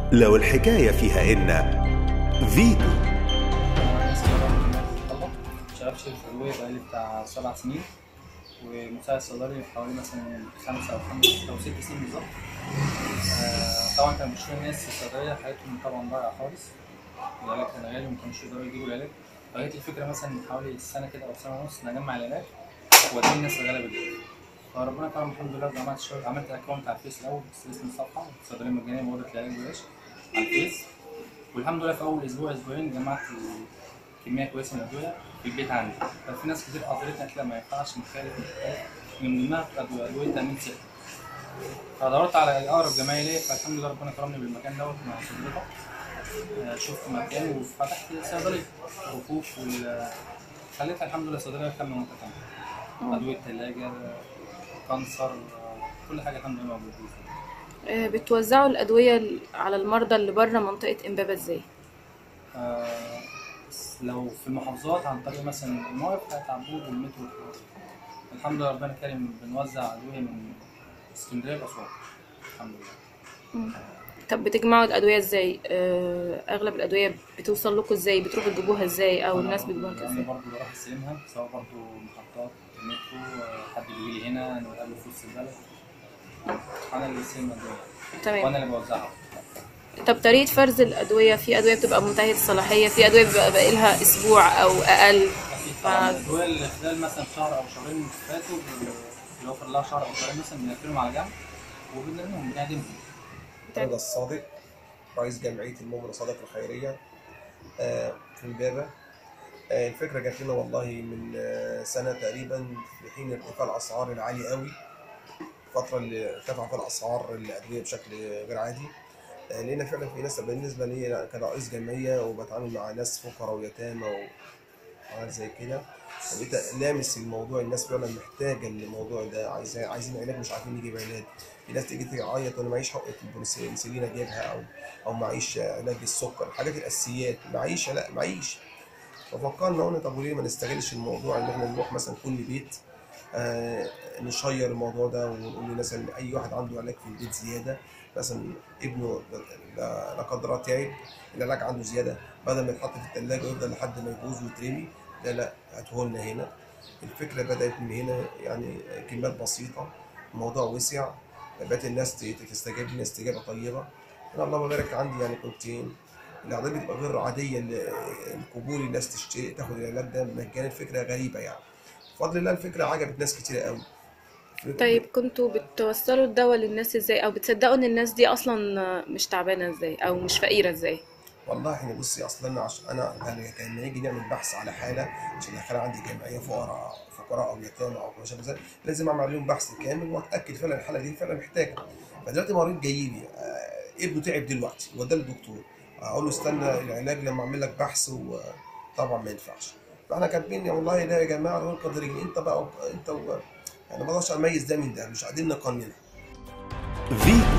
لو الحكاية فيها إن فيتو شغال في الفروية بقالي بتاع سبع سنين ومساعد صيدلي حوالي مثلا خمسة أو خمس أو ست سنين بالظبط آه، طبعا كان بشوف الناس الصيدلية حياتهم طبعا ضايعة خالص العلاج كان غالي وما كانوش يقدروا يجيبوا العلاج فجت الفكرة مثلا من حوالي سنة كده أو سنة ونص نجمع العلاج وأدي الناس الغلابة دي فربنا كرم الحمد لله عملت شغل عملت اكونت على الفيس الأول بس اسم الصفحة صيدلية مجانية مبادرة العلاج ببلاش على الفيس والحمد لله في أول أسبوع أسبوعين جمعت كميه كويسه من الادويه في البيت عندي ففي ناس كتير حضرتك قالت لا ما ينفعش نخالف نخالف. من ضمنها أدوية- ادويه تامين صحي فدورت على اقرب جمعيه ليا فالحمد لله ربنا كرمني بالمكان دوت مع صديقه آه، شفت مكان وفتحت صيدليه رفوف وال خليتها الحمد لله صيدليه كامله متكامله ادويه ثلاجه كانسر آه، كل حاجه الحمد لله موجوده آه، بتوزعوا الأدوية ال- على المرضى اللي بره منطقة إمبابة ازاي؟ آه، بس لو في المحافظات عن طريق مثلا المواقف بتاعت عبود والمترو والحاجات دي. الحمد لله ربنا كريم بنوزع ادويه من اسكندريه لاسوان الحمد لله طب بتجمعوا الأدوية ازاي؟ آه، أغلب الأدوية بتوصل لكم ازاي؟ بتروحوا تجيبوها ازاي؟ أو أنا الناس بتجيبوها لكم يعني ازاي؟ برضه بروح استلمها سواء برضه محطات المترو آه، حد بيجي لي هنا نقابله في وسط البلد انا اللي بستلم الادويه تمام وانا اللي بوزعها طب طريقة فرز الأدوية في أدوية بتبقى منتهية الصلاحية في أدوية بيبقى باقي لها أسبوع أو أقل اكيد طبعا الادويه اللي خلال مثلا شهر او شهرين فاتوا ب- بنوفر لها شهر او شهرين مثلا بنقفلهم على جنب وبنرميهم بنعدمهم رضا الصادق رئيس جمعية المؤمن الصادق الخيرية آه، في امبابة آه، الفكرة جات لنا والله من آه، سنة تقريبا في حين ارتفاع الأسعار العالي قوي الفترة اللي ارتفع فيها الأسعار الأدوية بشكل غير عادي آه، لقينا فعلا في ناس بالنسبة لي أنا كرئيس جمعية وبتعامل مع ناس فقراء ويتامى وحاجات زي كده بقيت لامس الموضوع الناس فعلا محتاجة الموضوع ده عايزين عايزين علاج مش عارفين نجيب علاج في ناس تيجي تعيط وانا معيش حقنه البنسلين اجيبها او او معيش علاج السكر الحاجات الاساسيات معيش لا معيش ففكرنا قلنا طب وليه ما نستغلش الموضوع ان احنا نروح مثلا كل بيت آه نشير الموضوع ده ونقول للناس ان اي واحد عنده علاج في البيت زياده مثلا ابنه لا لا قدر الله تعب العلاج عنده زياده بدل ما يتحط في الثلاجه ويفضل لحد ما يبوظ ويترمي لا لا هاته لنا هنا الفكره بدات من هنا يعني كميات بسيطه الموضوع وسع بقت الناس ت- تستجيب لنا استجابه طيبه انا اللهم بارك عندي يعني كنت الاعداد بتبقى غير عاديه ل- القبول الناس تشتري تاخد العلاج ده مجانا فكره غريبه يعني بفضل الله الفكره عجبت ناس كتير قوي طيب كنتوا بتوصلوا الدواء للناس ازاي؟ أو بتصدقوا إن الناس دي أصلا مش تعبانة ازاي؟ أو مش فقيرة ازاي؟ والله احنا بصي اصلا انا عشان انا كان كان يجي نعمل بحث على حاله عشان كان عندي جمعيه فقراء فقراء او يتامى او ما شابه ذلك لازم اعمل عليهم بحث كامل واتاكد فعلا الحاله دي فعلا محتاجه فدلوقتي مريض جاي لي آه، ابنه تعب دلوقتي وداه للدكتور اقول له استنى العلاج لما اعمل لك بحث وطبعا ما ينفعش فاحنا كاتبين يا والله ده يا جماعه غير قادرين انت بقى انت و... يعني ما اقدرش اميز ده من ده مش قاعدين نقنن فيتو